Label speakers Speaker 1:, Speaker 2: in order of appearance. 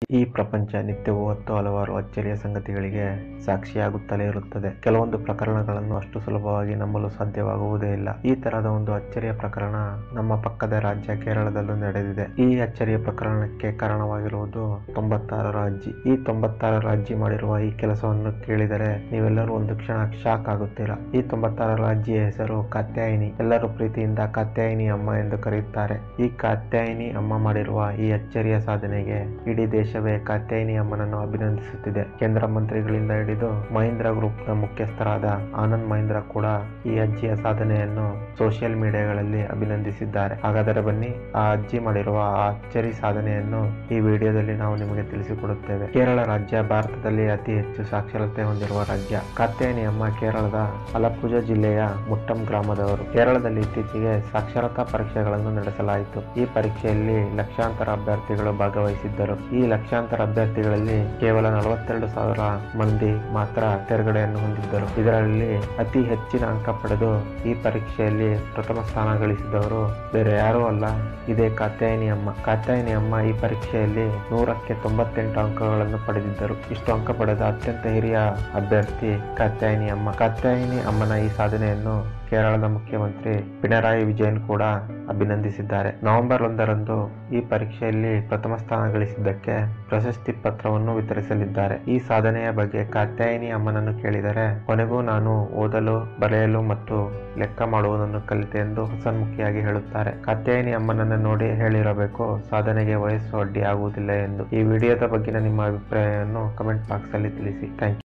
Speaker 1: ಈ ಪ್ರಪಂಚ ನಿತ್ಯವೂ ಹತ್ತು ಹಲವಾರು ಅಚ್ಚರಿಯ ಸಂಗತಿಗಳಿಗೆ ಸಾಕ್ಷಿಯಾಗುತ್ತಲೇ ಇರುತ್ತದೆ ಕೆಲವೊಂದು ಪ್ರಕರಣಗಳನ್ನು ಅಷ್ಟು ಸುಲಭವಾಗಿ ನಂಬಲು ಸಾಧ್ಯವಾಗುವುದೇ ಇಲ್ಲ ಈ ತರಹದ ಒಂದು ಅಚ್ಚರಿಯ ಪ್ರಕರಣ ನಮ್ಮ ಪಕ್ಕದ ರಾಜ್ಯ ಕೇರಳದಲ್ಲೂ ನಡೆದಿದೆ ಈ ಅಚ್ಚರಿಯ ಪ್ರಕರಣಕ್ಕೆ ಕಾರಣವಾಗಿರುವುದು ತೊಂಬತ್ತಾರರ ಅಜ್ಜಿ ಈ ತೊಂಬತ್ತಾರರ ಅಜ್ಜಿ ಮಾಡಿರುವ ಈ ಕೆಲಸವನ್ನು ಕೇಳಿದರೆ ನೀವೆಲ್ಲರೂ ಒಂದು ಕ್ಷಣ ಶಾಕ್ ಆಗುತ್ತೀರಾ ಈ ತೊಂಬತ್ತಾರರ ಅಜ್ಜಿಯ ಹೆಸರು ಕಾತ್ಯಾಯಿನಿ ಎಲ್ಲರೂ ಪ್ರೀತಿಯಿಂದ ಕಾತ್ಯಾಯಿನಿ ಅಮ್ಮ ಎಂದು ಕರೆಯುತ್ತಾರೆ ಈ ಕಾತ್ಯಾಯಿನಿ ಅಮ್ಮ ಮಾಡಿರುವ ಈ ಅಚ್ಚರಿಯ ಸಾಧನೆಗೆ ಇಡೀ ದೇಶವೇ ಕಾತ್ಯಾಯಿನಿ ಅಮ್ಮನನ್ನು ಅಭಿನಂದಿಸುತ್ತಿದೆ ಕೇಂದ್ರ ಮಂತ್ರಿಗಳಿಂದ ಹಿಡಿದು ಮಹೀಂದ್ರ ಗ್ರೂಪ್ ನ ಮುಖ್ಯಸ್ಥರಾದ ಆನಂದ್ ಮಹೀಂದ್ರ ಕೂಡ ಈ ಅಜ್ಜಿಯ ಸಾಧನೆಯನ್ನು ಸೋಷಿಯಲ್ ಮೀಡಿಯಾಗಳಲ್ಲಿ ಅಭಿನಂದಿಸಿದ್ದಾರೆ ಹಾಗಾದರೆ ಬನ್ನಿ ಆ ಅಜ್ಜಿ ಮಾಡಿರುವ ಆ ಅಚ್ಚರಿ ಸಾಧನೆಯನ್ನು ಈ ವಿಡಿಯೋದಲ್ಲಿ ನಾವು ನಿಮಗೆ ತಿಳಿಸಿಕೊಡುತ್ತೇವೆ ಕೇರಳ ರಾಜ್ಯ ಭಾರತದಲ್ಲಿ ಅತಿ ಹೆಚ್ಚು ಸಾಕ್ಷರತೆ ಹೊಂದಿರುವ ರಾಜ್ಯ ಕಾತ್ಯಾಯಿನಿ ಅಮ್ಮ ಕೇರಳದ ಅಲಪ್ಪುಜ ಜಿಲ್ಲೆಯ ಮುಟ್ಟಂ ಗ್ರಾಮದವರು ಕೇರಳದಲ್ಲಿ ಇತ್ತೀಚೆಗೆ ಸಾಕ್ಷರತಾ ಪರೀಕ್ಷೆಗಳನ್ನು ನಡೆಸಲಾಯಿತು ಈ ಪರೀಕ್ಷೆಯಲ್ಲಿ ಲಕ್ಷಾಂತರ ಅಭ್ಯರ್ಥಿಗಳು ಭಾಗವಹಿಸಿದ್ದರು ಈ ಲಕ್ಷಾಂತರ ಅಭ್ಯರ್ಥಿಗಳಲ್ಲಿ ಕೇವಲ ನಲವತ್ತೆರಡು ಸಾವಿರ ಮಂದಿ ಮಾತ್ರ ತೇರ್ಗಡೆಯನ್ನು ಹೊಂದಿದ್ದರು ಇದರಲ್ಲಿ ಅತಿ ಹೆಚ್ಚಿನ ಅಂಕ ಪಡೆದು ಈ ಪರೀಕ್ಷೆಯಲ್ಲಿ ಪ್ರಥಮ ಸ್ಥಾನ ಗಳಿಸಿದವರು ಬೇರೆ ಯಾರೂ ಅಲ್ಲ ಇದೇ ಕಾತ್ಯಾಯಿನಿ ಅಮ್ಮ ಕಾತ್ಯಾಯಿನಿ ಅಮ್ಮ ಈ ಪರೀಕ್ಷೆಯಲ್ಲಿ ನೂರಕ್ಕೆ ತೊಂಬತ್ತೆಂಟು ಅಂಕಗಳನ್ನು ಪಡೆದಿದ್ದರು ಇಷ್ಟು ಅಂಕ ಪಡೆದ ಅತ್ಯಂತ ಹಿರಿಯ ಅಭ್ಯರ್ಥಿ ಕಾತ್ಯಾಯಿನಿ ಅಮ್ಮ ಕಾತ್ಯಾಯಿನಿ ಅಮ್ಮನ ಈ ಸಾಧನೆಯನ್ನು ಕೇರಳದ ಮುಖ್ಯಮಂತ್ರಿ ಪಿಣರಾಯಿ ವಿಜಯನ್ ಕೂಡ ಅಭಿನಂದಿಸಿದ್ದಾರೆ ನವೆಂಬರ್ ಒಂದರಂದು ಈ ಪರೀಕ್ಷೆಯಲ್ಲಿ ಪ್ರಥಮ ಸ್ಥಾನ ಗಳಿಸಿದ್ದಕ್ಕೆ ಪ್ರಶಸ್ತಿ ಪತ್ರವನ್ನು ವಿತರಿಸಲಿದ್ದಾರೆ ಈ ಸಾಧನೆಯ ಬಗ್ಗೆ ಕಾತ್ಯಾಯಿನಿ ಅಮ್ಮನನ್ನು ಕೇಳಿದರೆ ಕೊನೆಗೂ ನಾನು ಓದಲು ಬರೆಯಲು ಮತ್ತು ಲೆಕ್ಕ ಮಾಡುವುದನ್ನು ಕಲಿತೆ ಎಂದು ಹಸನ್ಮುಖಿಯಾಗಿ ಹೇಳುತ್ತಾರೆ ಕಾತ್ಯಾಯಿನಿ ಅಮ್ಮನನ್ನು ನೋಡಿ ಹೇಳಿರಬೇಕು ಸಾಧನೆಗೆ ವಯಸ್ಸು ಅಡ್ಡಿ ಆಗುವುದಿಲ್ಲ ಎಂದು ಈ ವಿಡಿಯೋದ ಬಗ್ಗಿನ ನಿಮ್ಮ ಅಭಿಪ್ರಾಯವನ್ನು ಕಮೆಂಟ್ ಬಾಕ್ಸ್ ಅಲ್ಲಿ ತಿಳಿಸಿ ಥ್ಯಾಂಕ್ ಯು